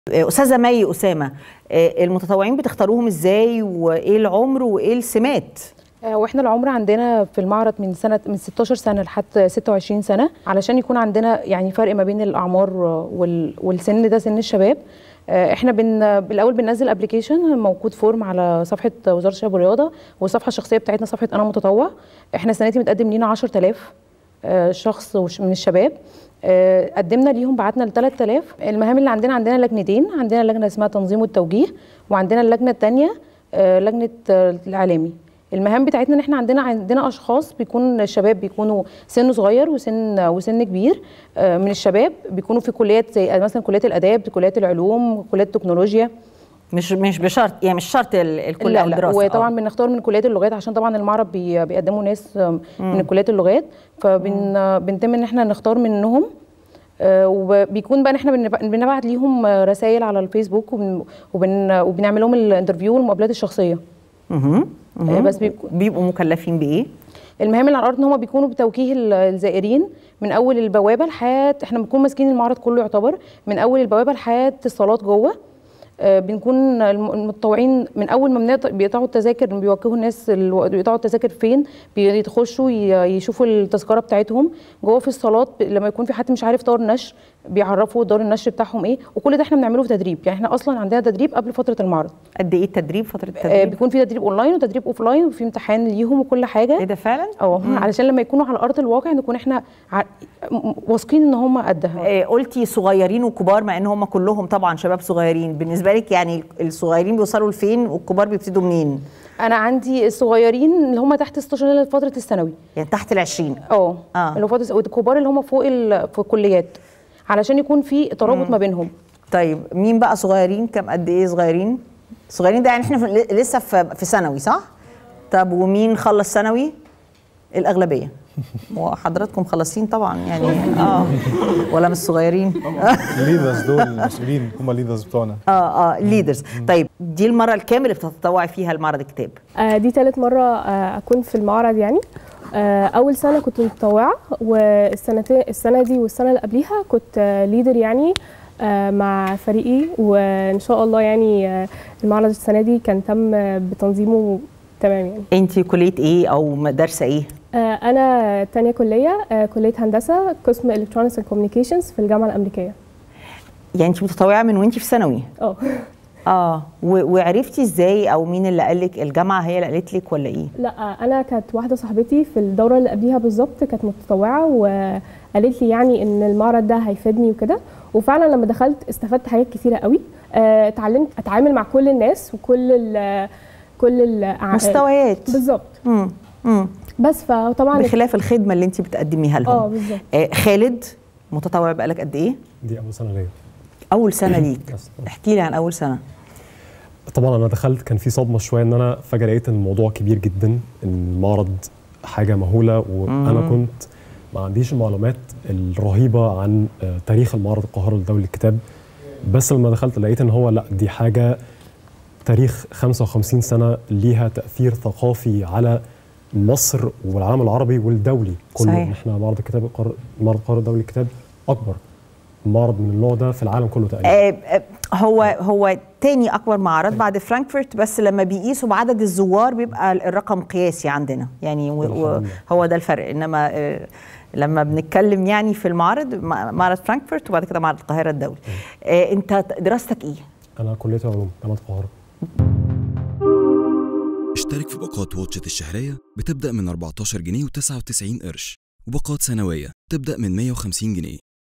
استاذه مي اسامه المتطوعين بتختاروهم ازاي وايه العمر وايه السمات واحنا العمر عندنا في المعرض من سنه من 16 سنه لحد 26 سنه علشان يكون عندنا يعني فرق ما بين الاعمار وال... والسن ده سن الشباب احنا بن... بالاول بننزل ابلكيشن موجود فورم على صفحه وزاره الشباب والرياضه والصفحه الشخصيه بتاعتنا صفحه انا متطوع احنا السنه دي متقدم لينا 10000 شخص من الشباب قدمنا ليهم بعتنا ل 3000 المهام اللي عندنا عندنا لجنتين عندنا لجنه اسمها تنظيم والتوجيه وعندنا اللجنه الثانيه لجنه الاعلامي المهام بتاعتنا ان احنا عندنا عندنا اشخاص بيكون الشباب بيكونوا سن صغير وسن وسن كبير من الشباب بيكونوا في كليات زي مثلا كليات الاداب كليات العلوم كليات التكنولوجيا مش مش بشرط يعني مش شرط الكل لا او الدراسه وطبعا بنختار من كليات اللغات عشان طبعا المعرض بي بيقدموا ناس من كليات اللغات فبنتم ان احنا نختار منهم آه وبيكون بقى احنا بنبعت ليهم رسائل على الفيسبوك وبن وبن وبنعمل لهم الانترفيو والمقابلات الشخصيه اها بس بيبقوا, بيبقوا مكلفين بايه المهام اللي على الارض ان هم بيكونوا بتوجيه الزائرين من اول البوابه لحد احنا بنكون ماسكين المعرض كله يعتبر من اول البوابه لحد الصالات جوه بنكون المتطوعين من اول ما بيقطعوا التذاكر بيوجهوا الناس بيقطعوا التذاكر فين بيخشوا يشوفوا التذكره بتاعتهم جوه في الصالات لما يكون في حد مش عارف دار النشر بيعرفوا دار النشر بتاعهم ايه وكل ده احنا بنعمله في تدريب يعني احنا اصلا عندنا تدريب قبل فتره المعرض قد ايه التدريب فتره التدريب آه بيكون في تدريب اونلاين وتدريب اوف لاين وفي امتحان ليهم وكل حاجه ايه ده فعلا اه علشان لما يكونوا على ارض الواقع نكون احنا واثقين ان هم قدها آه قلتي صغيرين وكبار مع ان هم كلهم طبعا شباب صغيرين بالنسبه لك يعني الصغيرين بيوصلوا لفين والكبار بيبتدوا منين انا عندي الصغيرين اللي هم تحت 16 اللي فتره الثانوي يعني تحت ال 20 اه اللي فتره والكبار اللي هم فوق في الكليات علشان يكون في ترابط ما بينهم طيب مين بقى صغيرين كم قد ايه صغيرين صغيرين ده يعني احنا في لسه في, في ثانوي صح طب ومين خلص ثانوي الاغلبيه وحضراتكم خلصين طبعا يعني اه ولا مش صغيرين الليدرز دول المسؤولين هم الليدرز بتوعنا اه اه الليدرز طيب دي المره الكام اللي بتتطوعي فيها لمعرض الكتاب آه دي ثالث مره آه اكون في المعرض يعني آه اول سنه كنت متطوعه والسنتين السنه دي والسنه اللي قبليها كنت آه ليدر يعني آه مع فريقي وان شاء الله يعني آه المعرض السنه دي كان تم بتنظيمه تمام يعني انت كليه ايه او دارسه ايه آه انا تانية كليه آه كليه هندسه قسم الكترونكس اند كوميونيكيشنز في الجامعه الامريكيه يعني انت متطوعه من وانت في ثانوي اه اه وعرفتي ازاي او مين اللي قال لك الجامعه هي اللي قالت لك ولا ايه لا انا كانت واحده صاحبتي في الدوره اللي قبليها بالظبط كانت متطوعه وقالت لي يعني ان المعرض ده هيفيدني وكده وفعلا لما دخلت استفدت حاجات كتيره قوي اتعلمت آه اتعامل مع كل الناس وكل ال كل المستويات بالظبط امم بس فطبعا بخلاف الخدمه اللي انت بتقدميها لهم اه بالظبط آه خالد متطوع بقالك قد ايه دي اول سنه ليا اول سنه ليك احكي لي عن اول سنه طبعا انا دخلت كان في صدمه شويه ان انا فجاه لقيت ان الموضوع كبير جدا ان المعرض حاجه مهوله وانا كنت ما عنديش المعلومات الرهيبه عن تاريخ المعرض القاهره الدولي للكتاب بس لما دخلت لقيت ان هو لا دي حاجه تاريخ 55 سنه ليها تاثير ثقافي على مصر والعالم العربي والدولي كله صحيح. احنا معرض الكتاب معرض القاهره الدولي للكتاب اكبر معرض من النوع ده في العالم كله تقريبا آه آه هو هو تاني اكبر معرض بعد فرانكفورت بس لما بيقيسوا بعدد الزوار بيبقى الرقم قياسي عندنا يعني هو ده الفرق انما آه لما بنتكلم يعني في المعرض معرض فرانكفورت وبعد كده معرض القاهره الدولي آه انت دراستك ايه انا كليه علوم جامعه القاهره اشترك في باقات واتشت الشهريه بتبدا من 14 جنيه و99 قرش وباقات سنويه تبدا من 150 جنيه